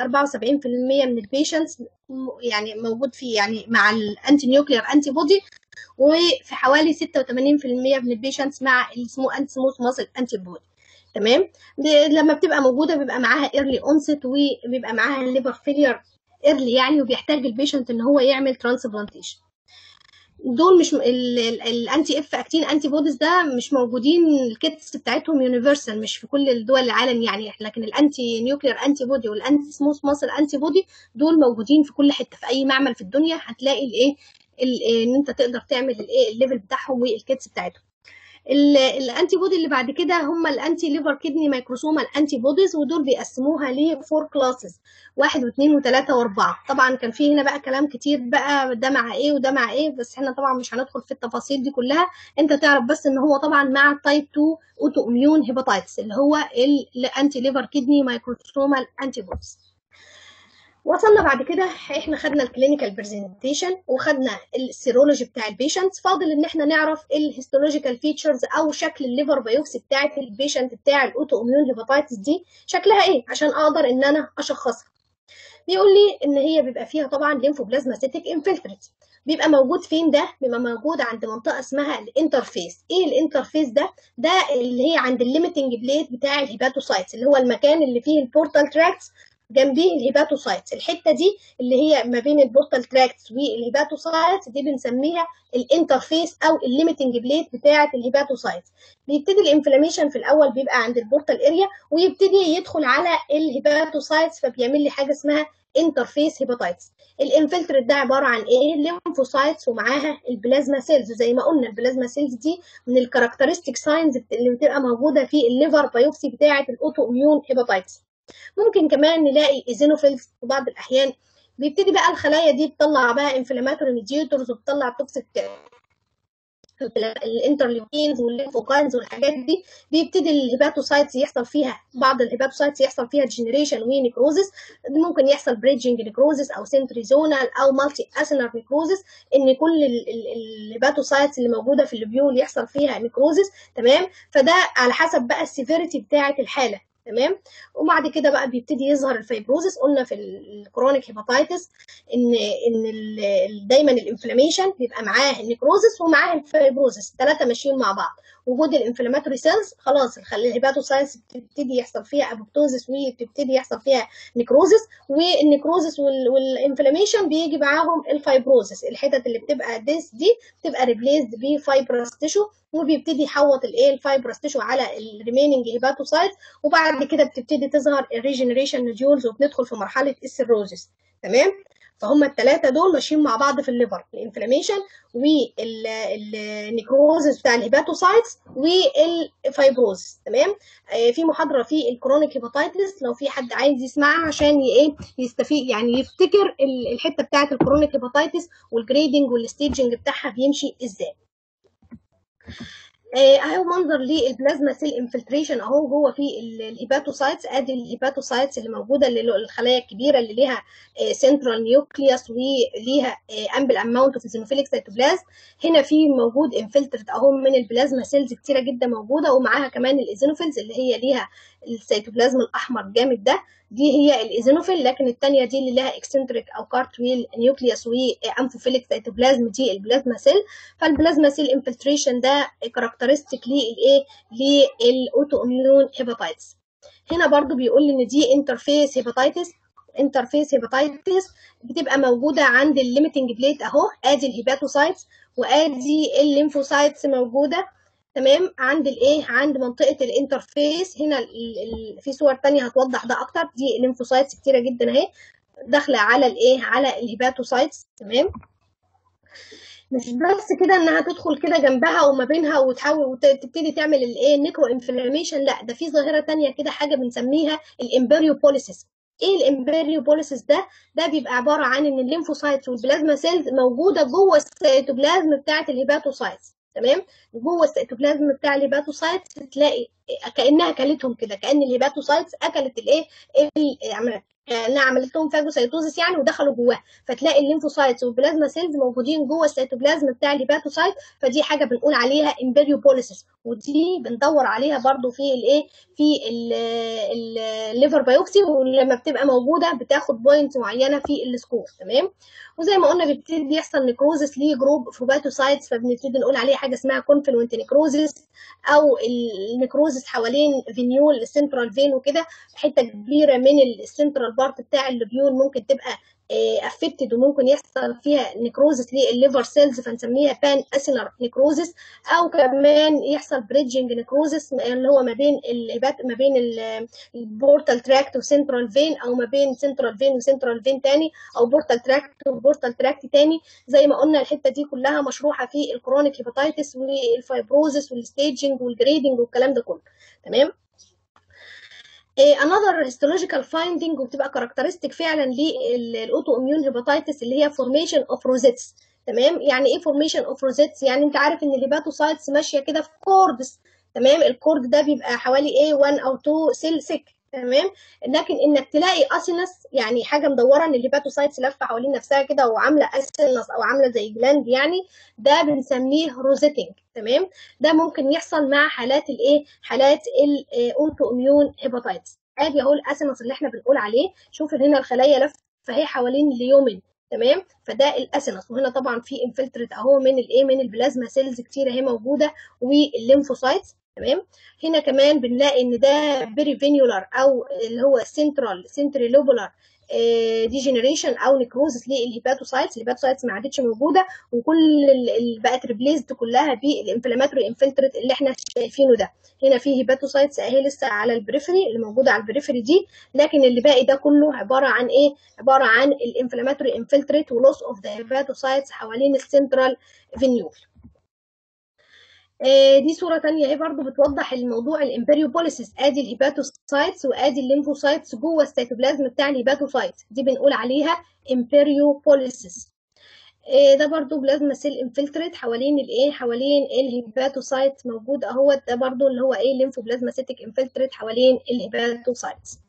من البيشنتس يعني موجود في يعني مع الانتي نيوكليير انتي بودي وفي حوالي 86% من البيشنتس مع اللي اسمه انتي سموث ماسل انتي بودي تمام لما بتبقى موجوده بيبقى معاها ايرلي اونست وبيبقى معاها الليفر فيلير ايرلي يعني وبيحتاج البيشنت ان هو يعمل ترانسبلانتيشن دول مش الانتي اف اكتين انتي بوديز ده مش موجودين الكيتس بتاعتهم يونيفرسال مش في كل دول العالم يعني لكن الانتي نيوكليير انتي بودي والانتي سموث ماسل انتي بودي دول موجودين في كل حته في اي معمل في الدنيا هتلاقي الايه ان انت تقدر تعمل الايه الليفل بتاعهم والكيتس بتاعتهم الانتي بودي اللي بعد كده هم الانتي ليفر كدني مايكروسوما الانتي بوديز ودول بيقسموها لفور كلاسز واحد واثنين وثلاثه واربعه طبعا كان في هنا بقى كلام كتير بقى ده مع ايه وده مع ايه بس احنا طبعا مش هندخل في التفاصيل دي كلها انت تعرف بس ان هو طبعا مع تايب 2 اوتو اميون هيباتايتس اللي هو الانتي ليفر كدني مايكروسوما الانتي بوديز وصلنا بعد كده احنا خدنا الكلينيكال برزنتيشن وخدنا السيرولوجي بتاع البيشنت فاضل ان احنا نعرف الهيستولوجيكال فيتشرز او شكل الليفر بايوبسي بتاعت البيشنت بتاع الاوتو اميون هيباتايتس دي شكلها ايه عشان اقدر ان انا اشخصها بيقول لي ان هي بيبقى فيها طبعا ليمفوبلازماتيك انفلتريت بيبقى موجود فين ده بيبقى موجود عند منطقه اسمها الانترفيس ايه الانترفيس ده ده اللي هي عند الليميتنج بليت بتاع الهيباتوسايتس اللي هو المكان اللي فيه البورتال تراكتس جنبيه الهيباتوسايتس الحته دي اللي هي ما بين البورتال تراكتس والهيباتوسايتس دي بنسميها الانترفيس او الليميتنج بليت بتاعه الهيباتوسايتس بيبتدي الانفلاميشن في الاول بيبقى عند البورتال اريا ويبتدي يدخل على الهيباتوسايتس فبيعمل لي حاجه اسمها انترفيس هيباتايتس الانفلتريت ده عباره عن ايه الليمفوسايتس ومعاها البلازما سيلز زي ما قلنا البلازما سيلز دي من الكاركترستيك ساينز اللي بتبقى موجوده في الليفر بايوبسي بتاعه الاوتو اميون هيباتايتس ممكن كمان نلاقي ايزينوفيلز في بعض الاحيان بيبتدي بقى الخلايا دي تطلع بقى انفلاماتوري ميديتورز وبتطلع توكسيك الانترليوكينز والليمفوكاينز والحاجات دي بيبتدي الهيباتوسايتس يحصل فيها بعض الهيباتوسايتس يحصل فيها جنريشن ونيكروزس ممكن يحصل بريدجنج نيكروزس او سنتريزونال او مالتي اسنر نيكروزس ان كل الهيباتوسايتس اللي موجوده في الليبيول يحصل فيها نيكروزس تمام فده على حسب بقى السيفيريتي بتاعه الحاله تمام وبعد كده بقى بيبتدي يظهر الفيبروزس قلنا في الكرونيك هيباتايتس ان ان دايما الانفلاميشن بيبقى معاه النيكروزس ومعاه الفيبروزس الثلاثه ماشيين مع بعض وجود الانفلاماتوري سيلز خلاص الهيباتوسايتس بتبتدي يحصل فيها ابوبتوزس وبتبتدي يحصل فيها نيكروزس والنيكروزس والانفلاميشن بيجي معاهم الفيبروزس الحتت اللي بتبقى ديس دي بتبقى ريبليسد بفايبرس تيشو وبيبتدي يحوط الايه الفايبرس تيشو على الريميننج هيباتوسايت وبعد كده بتبتدي تظهر الريجنريشن نوديولز وبندخل في مرحله السيروزس تمام فهم الثلاثه دول ماشيين مع بعض في الليفر الانفلاميشن والنيكروزس بتاع الهيباتوسايتس والفايبروزس تمام آه في محاضره في الكرونيك هيباتايتس لو في حد عايز يسمعها عشان ايه يستفيد يعني يفتكر الحته بتاعه الكرونيك هيباتايتس والجريدنج والستيجنج بتاعها بيمشي ازاي اهو منظر للبلازما سيل انفلتريشن اهو هو في الهيباتوسايتس ادي الهيباتوسايتس اللي موجوده اللي الخلايا الكبيره اللي ليها سنترال نيوكليوس وليها امبل اماونت اوف زينوفيليك سيتوبلازم هنا في موجود انفلترت اهو من البلازما سيلز كتيره جدا موجوده ومعاها كمان الايزينوفيلز اللي هي ليها السيتوبلازم الاحمر الجامد ده دي هي الايزينوفيل لكن الثانيه دي اللي لها اكسنتريك او كارتويل نيوكليوس وانفوفيليك سيتوبلازم دي البلازما سيل فالبلازما سيل انفلتريشن ده كاركترستيك للايه للاوتو اميون هيباتايتس هنا برضو بيقول لي ان دي انترفيس هيباتايتس انترفيس هيباتايتس بتبقى موجوده عند الليميتنج بليت اهو ادي الهيباتوسايتس وادي الليمفوسايتس موجوده تمام عند الايه عند منطقه الانترفيس هنا ال ال في صور تانية هتوضح ده اكتر دي الليمفوسايتس كتيره جدا اهي داخله على الايه على الهيباتوسايتس تمام مش بس كده انها تدخل كده جنبها وما بينها وتحاول وتبتدي تعمل الايه نيكرو انفلاميشن لا ده في ظاهره تانية كده حاجه بنسميها الامبريو بوليسيس ايه الامبريو بوليسيس ده ده بيبقى عباره عن ان الليمفوسايتس والبلازما سيلز موجوده جوه السيتوبلازم بتاعه الهيباتوسايتس تمام جوه السيتوبلازم بتاع الهيباتوسايتس تلاقي كانها اكلتهم كده كان الهيباتوسايتس اكلت الايه كانها عملت لهم فاجوسايتوزيس يعني ودخلوا جواها فتلاقي الليمفوسايتس والبلازما سيلز موجودين جوه السيتوبلازم بتاع الهيباتوسايت فدي حاجه بنقول عليها امبريو بوليسيس ودي بندور عليها برضو في الايه في الليفر بايوبسي ولما بتبقى موجوده بتاخد بوينت معينه في السكور تمام وزي ما قلنا بيبتدي يحصل نيكروزس لجروب فوباتوسايتس فبنبتدي نقول عليه حاجه اسمها كونفلوينت نيكروزس او النيكروزس حوالين فينيول السنترال فين وكده حته كبيره من السنترال بارت بتاع اللوبيول ممكن تبقى افكتد وممكن يحصل فيها نيكروزس للليفر سيلز فنسميها بان اسينر نيكروزس او كمان يحصل بريدجنج نيكروزس اللي هو ما بين الهبات ما بين البورتال تراكت وسنترال فين او ما بين سنترال فين وسنترال فين تاني او بورتال تراكت وبورتال تراكت تاني زي ما قلنا الحته دي كلها مشروحه في الكرونيك هيباتيتس والفايبروزس والستيجنج والجريدنج والكلام ده كله تمام another histological finding وبتبقى كاركترستيك فعلا للاوتو اميون هيباتيتس اللي هي formation of rosettes تمام يعني ايه formation of rosettes يعني انت عارف ان الهيباتوسايتس ماشيه كده في كوردس تمام الكورد ده بيبقى حوالي ايه 1 او 2 سيل سيك تمام لكن انك تلاقي اسينس يعني حاجه مدوره ان الهيباتوسايتس لفه حوالين نفسها كده وعامله اسينس او عامله زي جلاند يعني ده بنسميه روزيتنج تمام ده ممكن يحصل مع حالات الايه حالات الاوتو اميون هيباتيتس ادي اهو الاسينس اللي احنا بنقول عليه شوف هنا الخلايا لفه فهي حوالين اليومن تمام فده الاسينس وهنا طبعا في انفلترت اهو من الايه من البلازما سيلز كتير اهي موجوده والليمفوسايتس تمام هنا كمان بنلاقي ان ده بيريفينيولار او اللي هو سنترال سنتريلوبولار ديجنريشن او نيكروزس للهيباتوسايتس الهيباتوسايتس ما عادتش موجوده وكل اللي بقت ريبليسد كلها بالانفلاماتوري انفلتريت اللي احنا شايفينه ده هنا في هيباتوسايتس اهي لسه على البريفري اللي موجوده على البريفري دي لكن اللي باقي ده كله عباره عن ايه عباره عن الانفلاماتوري انفلتريت ولوس اوف ذا هيباتوسايتس حوالين السنترال فينيول دي صورة تانية اهي برضو بتوضح الموضوع الامبريوبوليسيس ادي الهيباتوسايتس وادي الليمفوسايتس جوه السيتوبلازم بتاع الهيباتوسايت دي بنقول عليها امبريوبوليسيس ده برضو بلازما سيل انفلتريت حوالين الايه حوالين الهيباتوسايت موجود اهوت ده برضو اللي هو ايه ليمفوبلازماتيك انفلتريت حوالين الهيباتوسايتس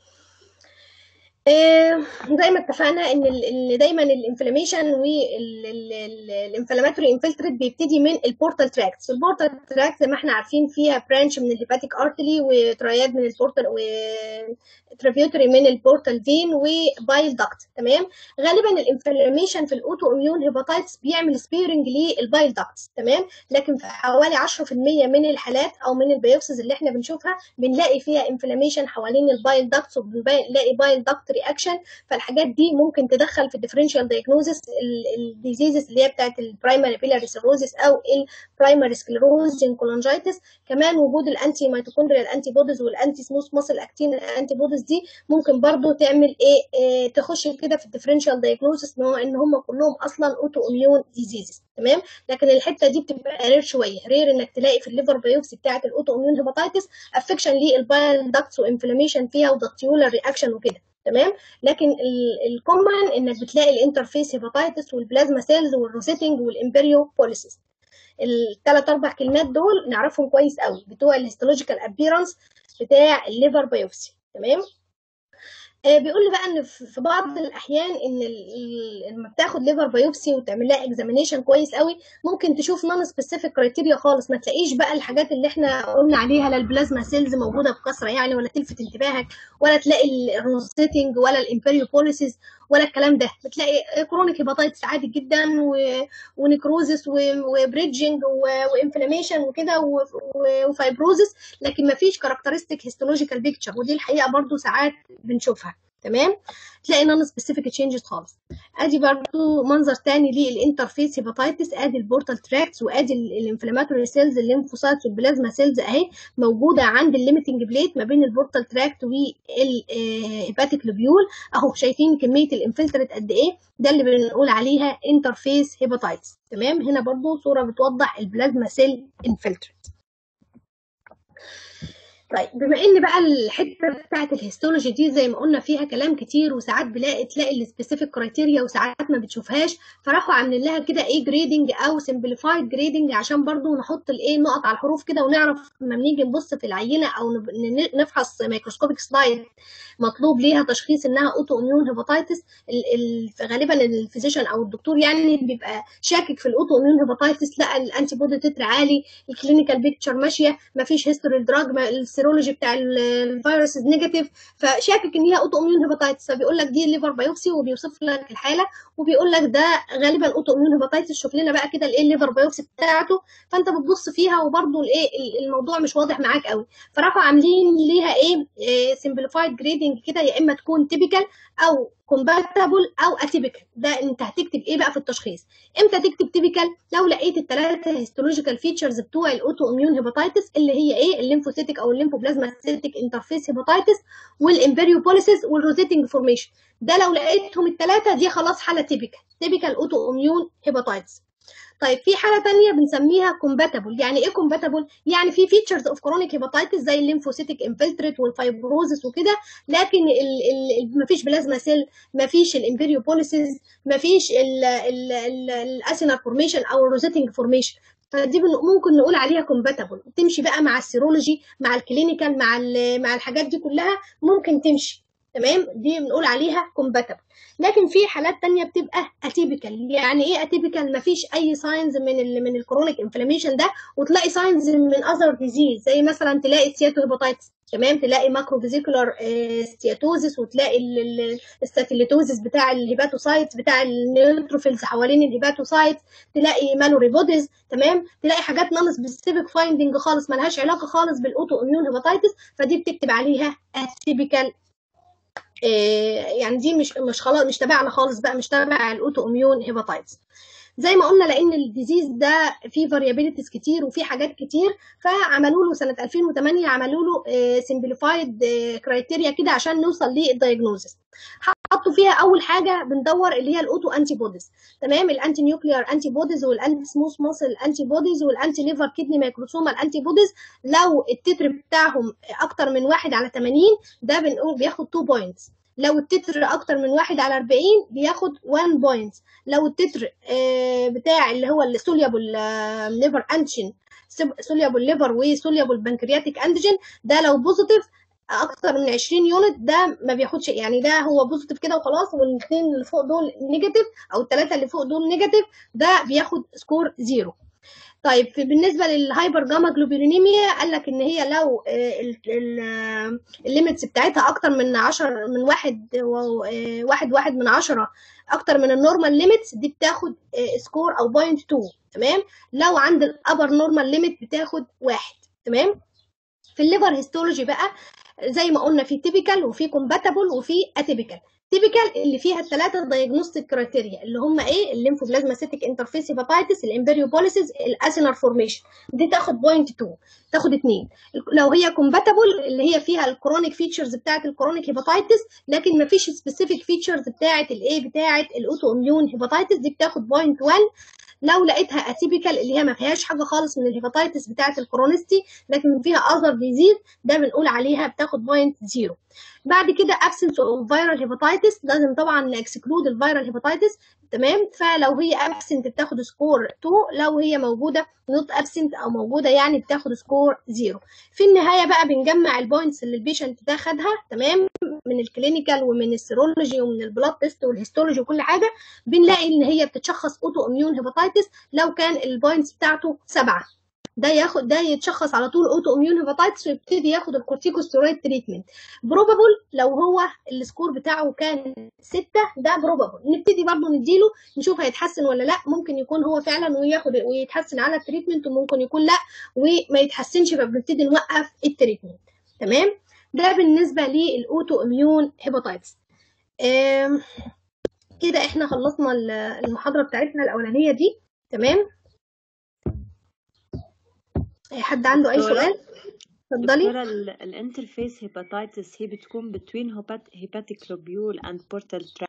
زي ما اتفقنا ان دايما الانفلاميشن والانفلاماتوري انفلتريت بيبتدي من البورتال تراكت البورتال تراكت زي ما احنا عارفين فيها برانش من الهيباتيك ارتري وترياد من البورتال وتريبيوتري من البورتال فين وبايل داكت تمام غالبا الانفلاميشن في الاوتو اميون هيباتايتس بيعمل سبيرنج للبايل داكت تمام لكن في حوالي 10% من الحالات او من البيوبسيز اللي احنا بنشوفها بنلاقي فيها انفلاميشن حوالين البايل داكتس وبنلاقي بايل داكت رياكشن فالحاجات دي ممكن تدخل في الديفرنشال دايجنوزس الديزيزز اللي هي بتاعت البرايمري بيلاري سيروزس او البرايمري سكليروزين كولانجايتس كمان وجود الانتي ميتوكوندريال انتي بوديز والانتي سموث ماسل اكتين الانتي بوديز دي ممكن برضو تعمل ايه, إيه تخش كده في الديفرنشال دايجنوزس ان هم كلهم اصلا اوتو اميون ديزيزز تمام لكن الحته دي بتبقى رير شويه رير انك تلاقي في الليفر بايوبسي بتاعه الاوتو اميون هيباتيتس افكشن للبايل داكتس وانفلاميشن فيها ودكتيولار رياكشن وكده تمام لكن الكومن انك بتلاقي الانترفيس هيباتيتس والبلازما سيلز والروسيتنج والامبريو بوليسيس الثلاث اربع كلمات دول نعرفهم كويس قوي بتوع الهيستولوجيكال ابيرنس بتاع الليفر بايوبسي تمام آه، بيقول لي بقى ان في في بعض الاحيان ان ال- ال- لما بتاخد ليفر بايوبسي وتعمل لها اكزامينيشن كويس قوي ممكن تشوف نون سبيسيفيك كرايتيريا خالص ما تلاقيش بقى الحاجات اللي احنا قلنا عليها لا البلازما سيلز موجوده بكثره يعني ولا تلفت انتباهك ولا تلاقي الروسيتنج ولا الامبيريو بوليسيس ولا الكلام ده بتلاقي كرونيك هيباتايتس عادي جدا و... ونكروزس و... وبريدجنج و... وانفلاميشن وكده و... و... وفايبروزس لكن ما فيش كاركترستيك هيستولوجيكال بيكتشر ودي الحقيقه برضو ساعات بنشوفها تمام تلاقي نون سبيسيفيك تشينجز خالص ادي برضو منظر تاني للانترفيس هيباتايتس ادي البورتال تراكتس وادي الانفلاماتوري سيلز الليمفوسايتس والبلازما سيلز اهي موجوده عند الليميتنج بليت ما بين البورتال تراكت والهيباتيك لوبيول اهو شايفين كميه الانفلتريت قد ايه ده اللي بنقول عليها انترفيس هيباتايتس تمام هنا برضو صوره بتوضح البلازما سيل انفلتريت طيب بما ان بقى الحته بتاعت الهيستولوجي دي زي ما قلنا فيها كلام كتير وساعات بلاقي تلاقي السبيسيفيك كرايتيريا وساعات ما بتشوفهاش فراحوا عاملين لها كده ايه جريدنج او سمبليفايد جريدنج عشان برضو نحط الايه نقط على الحروف كده ونعرف لما بنيجي نبص في العينه او نب- نفحص ميكروسكوبيك سلايد مطلوب ليها تشخيص انها اوتو اميون هيباتايتس غالبا الفيزيشن او الدكتور يعني بيبقى شاكك في الاوتو اميون هيباتايتس لا الانتي بودي تتر عالي الكلينيكال بيكتشر ماشيه ما فيش هيستوري دراج السيرولوجي بتاع ال- الفيروس نيجاتيف فشاكك ان هي اوتو اميون هيباتايتس فبيقول لك دي الليفر بايوبسي وبيوصف لك الحاله وبيقول لك ده غالبا اوتو اميون هيباتايتس شوف لنا بقى كده الايه الليفر بايوبسي بتاعته فانت بتبص فيها وبرده الايه الموضوع مش واضح معاك قوي فراحوا عاملين ليها ايه سمبليفايد جريدنج كده يا اما تكون تيبيكال او كومباتبل او اتيبيكال ده انت هتكتب ايه بقى في التشخيص امتى تكتب تيبيكال لو لقيت الثلاثه هيستولوجيكال فيتشرز بتوع الاوتو اميون هيباتايتس اللي هي ايه الليمفوسيتك او الليمفوبلازماسيتك انترفيس هيباتايتس والامبريو بوليسيس والروتيتنج فورميشن ده لو لقيتهم الثلاثه دي خلاص حاله تيبيكال تيبيكال اوتو اميون هيباتايتس طيب في حاله تانية بنسميها كومباتبل يعني ايه كومباتبل يعني في فيتشرز اوف كرونيك هيباتايتس زي الليمفوسيتك انفلتريت والفايبروزس وكده لكن ال ال مفيش بلازما سيل مفيش الامبريو بوليسيز مفيش الاسينال فورميشن او الروزيتنج فورميشن فدي ممكن نقول عليها كومباتبل تمشي بقى مع السيرولوجي مع الكلينيكال مع مع الحاجات دي كلها ممكن تمشي تمام دي بنقول عليها كومباتبل لكن في حالات تانية بتبقى اتيبيكال يعني ايه اتيبيكال مفيش اي ساينز من ال من الكرونيك انفلاميشن ده وتلاقي ساينز من اذر ديزيز زي مثلا تلاقي ستياتو هيباتايتس تمام تلاقي ماكرو فيزيكولار ستياتوزس وتلاقي الستاتيليتوزس بتاع الهيباتوسايتس بتاع النيوتروفيلز حوالين الهيباتوسايتس تلاقي مالوري بوديز تمام تلاقي حاجات نون سبيسيفيك فايندنج خالص ملهاش علاقه خالص بالاوتو اميون هيباتايتس فدي بتكتب عليها اتيبيكال يعني دي مش مش خلاص مش تبعنا خالص بقى مش تبع الاوتو اميون هيباتايتس زي ما قلنا لان الديزيز ده فيه فاريابيليتيز كتير وفيه حاجات كتير فعملوا له سنه 2008 عملوا له سمبليفايد كرايتيريا كده عشان نوصل للدايجنوزس حطوا فيها اول حاجه بندور اللي هي الاوتو انتي بوديز تمام الانتي نيوكليار انتي بوديز والانتي سموث ماسل انتي بوديز والانتي ليفر كدني مايكروسوما الانتي بويز لو التتر بتاعهم اكتر من واحد على 80 ده بنقول بياخد 2 بوينتس لو التتر اكتر من واحد على 40 بياخد 1 بوينت لو التتر بتاع اللي هو السوليابل ليفر انتين سوليابل ليفر وسوليابل بنكرياتيك انتيجين ده لو بوزيتيف اكتر من 20 يونت ده ما بياخدش يعني ده هو بوزيتيف كده وخلاص والاثنين اللي فوق دول نيجاتيف او الثلاثه اللي فوق دول نيجاتيف ده بياخد سكور زيرو طيب بالنسبه للهايبر جاما جلوبيرينيميا قال لك ان هي لو الليميتس بتاعتها اكتر من 10 من واحد واحد واحد من عشرة اكتر من النورمال ليميتس دي بتاخد سكور او بوينت 2 تمام لو عند الابر نورمال ليميت بتاخد واحد تمام في الليفر هيستولوجي بقى زي ما قلنا في تيبيكال وفي كومباتبل وفي اتيبيكال تيبيكال اللي فيها الثلاثه دايجنوستيك كرايتيريا اللي هم ايه الليمفوبلازماسيتيك انترفيس هيباتايتس الامبريو بوليسيس الاسينر فورميشن دي تاخد بوينت 2 تاخد 2 لو هي كومباتبل اللي هي فيها الكرونيك فيتشرز بتاعه الكرونيك هيباتايتس لكن ما فيش سبيسيفيك فيتشرز بتاعه الايه بتاعه الاوتو اميون هيباتايتس دي بتاخد بوينت 1 لو لقيتها اتيبيكال اللي هي ما فيهاش حاجه خالص من الهيباتايتس بتاعه الكرونستي لكن فيها اذر ديزيز ده بنقول عليها بتاخد بوينت زيرو بعد كده absence of viral hepatitis لازم طبعا نكسكلود الفيرال هيباتايتس تمام فلو هي ابسنت بتاخد سكور 2 لو هي موجوده نوت ابسنت او موجوده يعني بتاخد سكور 0 في النهايه بقى بنجمع البوينتس اللي البيشنت ده خدها تمام من الكلينيكال ومن السيرولوجي ومن البلاد تيست والهيستولوجي وكل حاجه بنلاقي ان هي بتتشخص اوتو اميون هيباتيتس لو كان البوينتس بتاعته سبعه ده ياخد ده يتشخص على طول اوتو اميون هيباتيتس ويبتدي ياخد الكورتيكوستيرويد تريتمنت بروبابل لو هو السكور بتاعه كان ستة ده بروبابل نبتدي برضه نديله نشوف هيتحسن ولا لا ممكن يكون هو فعلا وياخد ويتحسن على التريتمنت وممكن يكون لا وما يتحسنش فبنبتدي نوقف التريتمنت تمام ده بالنسبه للاوتو اميون هيباتيتس كده احنا خلصنا المحاضره بتاعتنا الاولانيه دي تمام حد عنده اي سؤال اتفضلي دكتورة الانترفيس هيباتيتس هي بتكون between hepatic lobule and portal tract